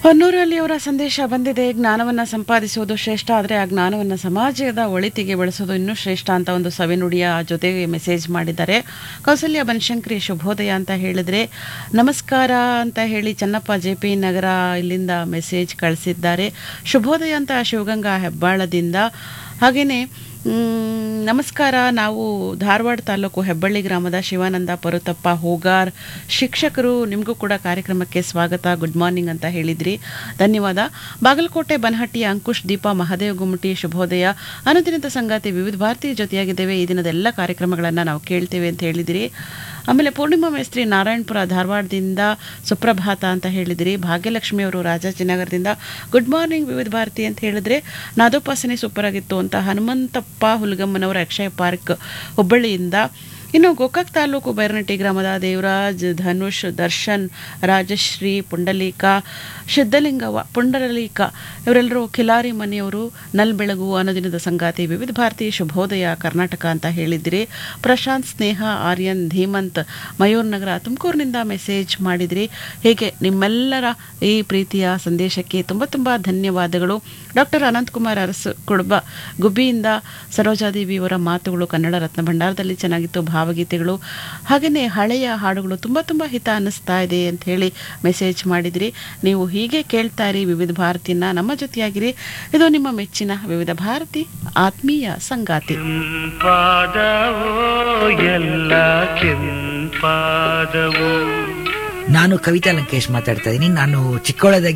ಹೊನ್ನೂರಲ್ಲಿ ಅವರ ಸಂದೇಶ ಬಂದಿದೆ ಜ್ಞಾನವನ್ನು ಸಂಪಾದಿಸುವುದು ಶ್ರೇಷ್ಠ ಆದರೆ ಆ ಜ್ಞಾನವನ್ನು ಸಮಾಜದ ಒಳಿತಿಗೆ ಬಳಸೋದು ಇನ್ನೂ ಶ್ರೇಷ್ಠ ಅಂತ ಒಂದು ಸವಿನುಡಿಯ ಜೊತೆಗೆ ಮೆಸೇಜ್ ಮಾಡಿದ್ದಾರೆ ಕೌಸಲ್ಯ ಬನಶಂಕರಿ ಶುಭೋದಯ ಅಂತ ಹೇಳಿದ್ರೆ ನಮಸ್ಕಾರ ಅಂತ ಹೇಳಿ ಚನ್ನಪ್ಪ ಜೆ ಪಿ ನಗರ ಇಲ್ಲಿಂದ ಮೆಸೇಜ್ ಕಳಿಸಿದ್ದಾರೆ ಶುಭೋದಯ ಅಂತ ಶಿವಗಂಗಾ ಹೆಬ್ಬಾಳದಿಂದ ಹಾಗೆಯೇ ಮ್, ನಮಸ್ಕಾರ ನಾವು ಧಾರವಾಡ ತಾಲೂಕು ಹೆಬ್ಬಳ್ಳಿ ಗ್ರಾಮದ ಶಿವಾನಂದ ಪರುತಪ್ಪ ಹೋಗಾರ್ ಶಿಕ್ಷಕರು ನಿಮಗೂ ಕೂಡ ಕಾರ್ಯಕ್ರಮಕ್ಕೆ ಸ್ವಾಗತ ಗುಡ್ ಮಾರ್ನಿಂಗ್ ಅಂತ ಹೇಳಿದ್ರಿ ಧನ್ಯವಾದ ಬಾಗಲಕೋಟೆ ಬನಹಟ್ಟಿಯ ಅಂಕುಶ್ ದೀಪ ಮಹದೇವ್ ಗುಮ್ಮಟಿ ಶುಭೋದಯ ಅನುದಿನದ ಸಂಗಾತಿ ವಿವಿಧ ಭಾರತಿ ಜೊತೆಯಾಗಿದ್ದೇವೆ ಈ ದಿನದ ಎಲ್ಲ ಕಾರ್ಯಕ್ರಮಗಳನ್ನು ನಾವು ಕೇಳ್ತೇವೆ ಅಂತ ಹೇಳಿದಿರಿ ಆಮೇಲೆ ಪೂರ್ಣಿಮಾ ಮೇಸ್ತ್ರಿ ನಾರಾಯಣಪುರ ಧಾರವಾಡದಿಂದ ಸುಪ್ರಭಾತ ಅಂತ ಹೇಳಿದಿರಿ ಭಾಗ್ಯಲಕ್ಷ್ಮಿ ಅವರು ರಾಜಾಜಿನಗರದಿಂದ ಗುಡ್ ಮಾರ್ನಿಂಗ್ ವಿವಿಧ ಭಾರತಿ ಅಂತ ಹೇಳಿದ್ರೆ ನಾದೋಪಾಸನೆ ಸೂಪರ್ ಆಗಿತ್ತು ಅಂತ ಹನುಮಂತಪ್ಪ ಹುಲ್ಗಮ್ಮನವರ ಅಕ್ಷಯ ಪಾರ್ಕ್ ಹುಬ್ಬಳ್ಳಿಯಿಂದ ಇನ್ನು ಗೋಕಾಕ್ ತಾಲೂಕು ಬೈರನಟ್ಟಿ ಗ್ರಾಮದ ದೇವರಾಜ್ ಧನುಷ್ ದರ್ಶನ್ ರಾಜಶ್ರೀ ಪುಂಡಲೀಕ ಸಿದ್ಧಲಿಂಗವ್ವ ಪುಂಡಲೀಕ ಇವರೆಲ್ಲರೂ ಖಿಲಾರಿ ಮನೆಯವರು ನಲ್ಬೆಳಗು ಅನುದಿನದ ಸಂಗಾತಿ ವಿವಿಧ ಭಾರತಿ ಶುಭೋದಯ ಕರ್ನಾಟಕ ಅಂತ ಹೇಳಿದಿರಿ ಪ್ರಶಾಂತ್ ಸ್ನೇಹ ಆರ್ಯನ್ ಧೀಮಂತ್ ಮಯೂರ್ ನಗರ ತುಮಕೂರಿನಿಂದ ಮೆಸೇಜ್ ಮಾಡಿದಿರಿ ಹೀಗೆ ನಿಮ್ಮೆಲ್ಲರ ಈ ಪ್ರೀತಿಯ ಸಂದೇಶಕ್ಕೆ ತುಂಬ ತುಂಬ ಧನ್ಯವಾದಗಳು ಡಾಕ್ಟರ್ ಅನಂತಕುಮಾರ್ ಅರಸು ಕುಡುಬ ಗುಬ್ಬಿಯಿಂದ ಸರೋಜಾದೇವಿ ಅವರ ಮಾತುಗಳು ಕನ್ನಡ ರತ್ನ ಭಂಡಾರದಲ್ಲಿ ಚೆನ್ನಾಗಿತ್ತು ಭಾವಗೀತೆಗಳು ಹಾಗೆಯೇ ಹಳೆಯ ಹಾಡುಗಳು ತುಂಬ ತುಂಬ ಹಿತ ಅನ್ನಿಸ್ತಾ ಇದೆ ಅಂತ ಹೇಳಿ ಮೆಸೇಜ್ ಮಾಡಿದಿರಿ ನೀವು ಹೀಗೆ ಕೇಳ್ತಾ ಇರಿ ವಿವಿಧ ಭಾರತಿಯನ್ನ ನಮ್ಮ ಜೊತೆಯಾಗಿರಿ ಇದು ನಿಮ್ಮ ಮೆಚ್ಚಿನ ವಿವಿಧ ಭಾರತಿ ಆತ್ಮೀಯ ಸಂಗಾತಿ ಕೆಂಪಾದವೋ ಎಲ್ಲ ಕೆಂಪಾದವೋ ನಾನು ಕವಿತಾ ಲಂಕೇಶ್ ಮಾತಾಡ್ತಾ ಇದ್ದೀನಿ ನಾನು ಚಿಕ್ಕವಳದಾಗಿ